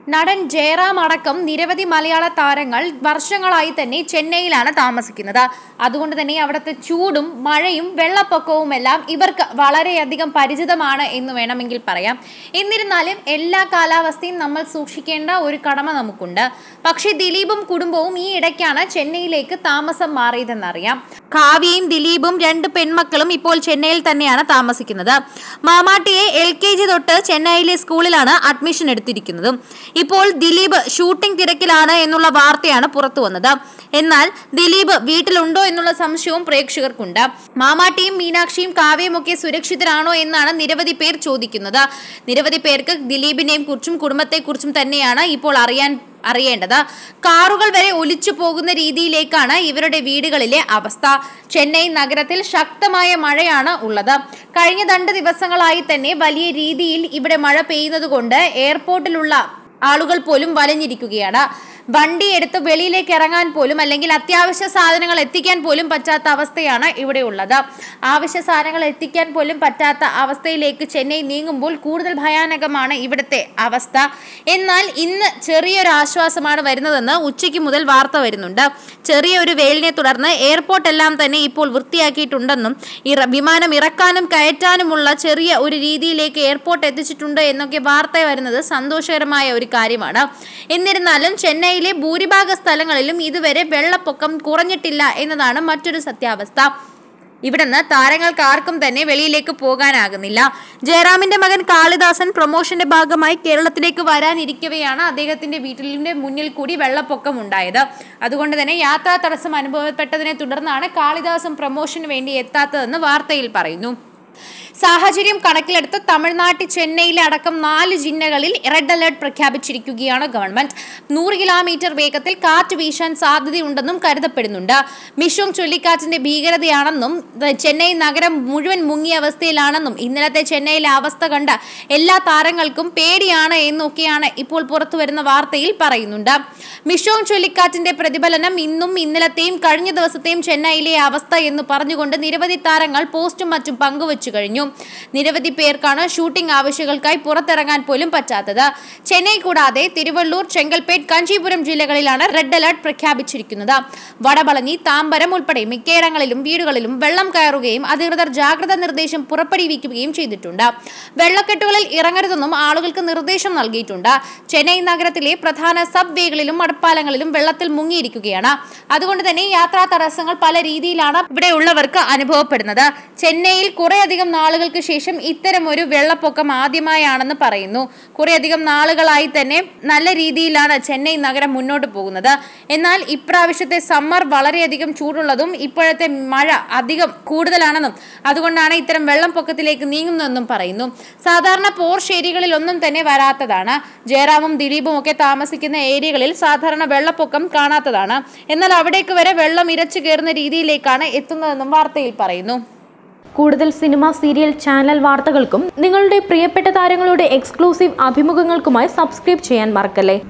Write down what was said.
നടൻ ജയറാം അടക്കം നിരവധി മലയാള താരങ്ങൾ വർഷങ്ങളായി തന്നെ ചെന്നൈയിലാണ് താമസിക്കുന്നത് അതുകൊണ്ട് തന്നെ അവിടുത്തെ ചൂടും മഴയും വെള്ളപ്പൊക്കവും എല്ലാം ഇവർക്ക് വളരെയധികം പരിചിതമാണ് എന്ന് വേണമെങ്കിൽ പറയാം എന്നിരുന്നാലും എല്ലാ കാലാവസ്ഥയും നമ്മൾ സൂക്ഷിക്കേണ്ട ഒരു കടമ നമുക്കുണ്ട് പക്ഷേ ദിലീപും കുടുംബവും ഈ ഇടയ്ക്കാണ് ചെന്നൈയിലേക്ക് താമസം മാറിയതെന്നറിയാം കാവ്യയും ദിലീപും രണ്ട് പെൺമക്കളും ഇപ്പോൾ ചെന്നൈയിൽ തന്നെയാണ് താമസിക്കുന്നത് മാമാട്ടിയെ എൽ കെ ജി തൊട്ട് ചെന്നൈയിലെ സ്കൂളിലാണ് അഡ്മിഷൻ എടുത്തിരിക്കുന്നത് ഇപ്പോൾ ദിലീപ് ഷൂട്ടിംഗ് തിരക്കിലാണ് എന്നുള്ള വാർത്തയാണ് പുറത്തു വന്നത് എന്നാൽ ദിലീപ് വീട്ടിലുണ്ടോ എന്നുള്ള സംശയവും പ്രേക്ഷകർക്കുണ്ട് മാമാട്ടിയും മീനാക്ഷിയും കാവ്യയും ഒക്കെ സുരക്ഷിതരാണോ എന്നാണ് നിരവധി പേർ ചോദിക്കുന്നത് നിരവധി പേർക്ക് ദിലീപിനെയും കുറിച്ചും കുടുംബത്തെക്കുറിച്ചും തന്നെയാണ് ഇപ്പോൾ അറിയാൻ അറിയേണ്ടത് കാറുകൾ വരെ ഒലിച്ചു പോകുന്ന രീതിയിലേക്കാണ് ഇവരുടെ വീടുകളിലെ അവസ്ഥ ചെന്നൈ നഗരത്തിൽ ശക്തമായ മഴയാണ് ഉള്ളത് കഴിഞ്ഞ രണ്ട് ദിവസങ്ങളായി തന്നെ വലിയ രീതിയിൽ ഇവിടെ മഴ പെയ്യുന്നത് കൊണ്ട് എയർപോർട്ടിലുള്ള ആളുകൾ പോലും വലഞ്ഞിരിക്കുകയാണ് വണ്ടി എടുത്ത് വെളിയിലേക്ക് ഇറങ്ങാൻ പോലും അല്ലെങ്കിൽ അത്യാവശ്യ സാധനങ്ങൾ എത്തിക്കാൻ പോലും പറ്റാത്ത അവസ്ഥയാണ് ഇവിടെ ഉള്ളത് ആവശ്യ സാധനങ്ങൾ എത്തിക്കാൻ പോലും പറ്റാത്ത അവസ്ഥയിലേക്ക് ചെന്നൈ നീങ്ങുമ്പോൾ കൂടുതൽ ഭയാനകമാണ് ഇവിടുത്തെ അവസ്ഥ എന്നാൽ ഇന്ന് ചെറിയൊരു ആശ്വാസമാണ് വരുന്നതെന്ന് ഉച്ചയ്ക്ക് മുതൽ വാർത്ത വരുന്നുണ്ട് ചെറിയ ഒരു വെയിലിനെ തുടർന്ന് എയർപോർട്ട് എല്ലാം തന്നെ ഇപ്പോൾ വൃത്തിയാക്കിയിട്ടുണ്ടെന്നും ഇറ വിമാനം ഇറക്കാനും കയറ്റാനുമുള്ള ചെറിയ ഒരു രീതിയിലേക്ക് എയർപോർട്ട് എത്തിച്ചിട്ടുണ്ട് എന്നൊക്കെ വാർത്ത വരുന്നത് സന്തോഷകരമായ ഒരു കാര്യമാണ് എന്നിരുന്നാലും ചെന്നൈയിലെ ഭൂരിഭാഗ സ്ഥലങ്ങളിലും ഇതുവരെ വെള്ളപ്പൊക്കം കുറഞ്ഞിട്ടില്ല എന്നതാണ് മറ്റൊരു സത്യാവസ്ഥ ഇവിടുന്ന് താരങ്ങൾക്ക് ആർക്കും തന്നെ വെളിയിലേക്ക് പോകാനാകുന്നില്ല ജയറാമിന്റെ മകൻ കാളിദാസൻ പ്രൊമോഷന്റെ ഭാഗമായി കേരളത്തിലേക്ക് വരാനിരിക്കവെയാണ് അദ്ദേഹത്തിന്റെ വീട്ടിലിന്റെ മുന്നിൽ കൂടി വെള്ളപ്പൊക്കം ഉണ്ടായത് അതുകൊണ്ട് തന്നെ യാത്രാ തടസ്സം അനുഭവപ്പെട്ടതിനെ തുടർന്നാണ് കാളിദാസൻ പ്രൊമോഷന് വേണ്ടി എത്താത്തതെന്ന് വാർത്തയിൽ പറയുന്നു സാഹചര്യം കണക്കിലെടുത്ത് തമിഴ്നാട്ടിൽ ചെന്നൈയിലെ അടക്കം നാല് ജില്ലകളിൽ റെഡ് അലർട്ട് പ്രഖ്യാപിച്ചിരിക്കുകയാണ് ഗവൺമെന്റ് നൂറ് കിലോമീറ്റർ വേഗത്തിൽ കാറ്റ് വീശാൻ സാധ്യതയുണ്ടെന്നും കരുതപ്പെടുന്നുണ്ട് മിഷോങ് ചുഴലിക്കാറ്റിന്റെ ഭീകരതയാണെന്നും ദ- ചെന്നൈ നഗരം മുഴുവൻ മുങ്ങിയ അവസ്ഥയിലാണെന്നും ഇന്നലത്തെ ചെന്നൈയിലെ അവസ്ഥ കണ്ട എല്ലാ താരങ്ങൾക്കും പേടിയാണ് എന്നൊക്കെയാണ് ഇപ്പോൾ പുറത്തു വരുന്ന വാർത്തയിൽ പറയുന്നുണ്ട് മിഷോങ് ചുഴലിക്കാറ്റിന്റെ പ്രതിഫലനം ഇന്നും ഇന്നലത്തെയും കഴിഞ്ഞ ദിവസത്തെയും ചെന്നൈയിലെ അവസ്ഥ എന്ന് പറഞ്ഞുകൊണ്ട് നിരവധി താരങ്ങൾ പോസ്റ്റും മറ്റും പങ്കുവച്ചു കഴിഞ്ഞു നിരവധി പേർക്കാണ് ഷൂട്ടിംഗ് ആവശ്യങ്ങൾക്കായി പുറത്തിറങ്ങാൻ പോലും പറ്റാത്തത് ചെന്നൈ കൂടാതെ തിരുവള്ളൂർ ചെങ്കൽപ്പേട്ട് കാഞ്ചീപുരം ജില്ലകളിലാണ് റെഡ് അലർട്ട് പ്രഖ്യാപിച്ചിരിക്കുന്നത് വടപളഞ്ഞി താമ്പരം ഉൾപ്പെടെ മിക്കയിടങ്ങളിലും വീടുകളിലും വെള്ളം കയറുകയും അധികൃതർ ജാഗ്രതാ നിർദ്ദേശം പുറപ്പെടുവിക്കുകയും ചെയ്തിട്ടുണ്ട് വെള്ളക്കെട്ടുകളിൽ ഇറങ്ങരുതെന്നും ആളുകൾക്ക് നിർദ്ദേശം നൽകിയിട്ടുണ്ട് ചെന്നൈ നഗരത്തിലെ പ്രധാന സബ് വേകളിലും മടപ്പാലങ്ങളിലും വെള്ളത്തിൽ മുങ്ങിയിരിക്കുകയാണ് അതുകൊണ്ട് തന്നെ യാത്രാ തടസ്സങ്ങൾ പല രീതിയിലാണ് ഇവിടെ ഉള്ളവർക്ക് അനുഭവപ്പെടുന്നത് ചെന്നൈയിൽ കുറേയധികം നാളുകൾക്ക് ശേഷം ഇത്തരം ഒരു വെള്ളപ്പൊക്കം ആദ്യമായാണെന്ന് പറയുന്നു കുറേയധികം നാളുകളായി തന്നെ നല്ല രീതിയിലാണ് ചെന്നൈ നഗരം മുന്നോട്ട് പോകുന്നത് എന്നാൽ ഇപ്രാവശ്യത്തെ സമ്മർ വളരെയധികം ചൂടുള്ളതും ഇപ്പോഴത്തെ മഴ അധികം കൂടുതലാണെന്നും അതുകൊണ്ടാണ് ഇത്തരം വെള്ളപ്പൊക്കത്തിലേക്ക് നീങ്ങുന്നതെന്നും പറയുന്നു സാധാരണ പോർഷ് ഏരിയകളിൽ ഒന്നും തന്നെ വരാത്തതാണ് ജയറാമും ദിലീപും ഒക്കെ താമസിക്കുന്ന ഏരിയകളിൽ സാധാരണ വെള്ളപ്പൊക്കം കാണാത്തതാണ് എന്നാൽ അവിടേക്ക് വരെ വെള്ളം ഇരച്ചു കയറുന്ന രീതിയിലേക്കാണ് എത്തുന്നതെന്നും വാർത്തയിൽ പറയുന്നു കൂടുതൽ സിനിമ സീരിയൽ ചാനൽ വാർത്തകൾക്കും നിങ്ങളുടെ പ്രിയപ്പെട്ട താരങ്ങളുടെ എക്സ്ക്ലൂസീവ് അഭിമുഖങ്ങൾക്കുമായി സബ്സ്ക്രൈബ് ചെയ്യാൻ മറക്കല്ലേ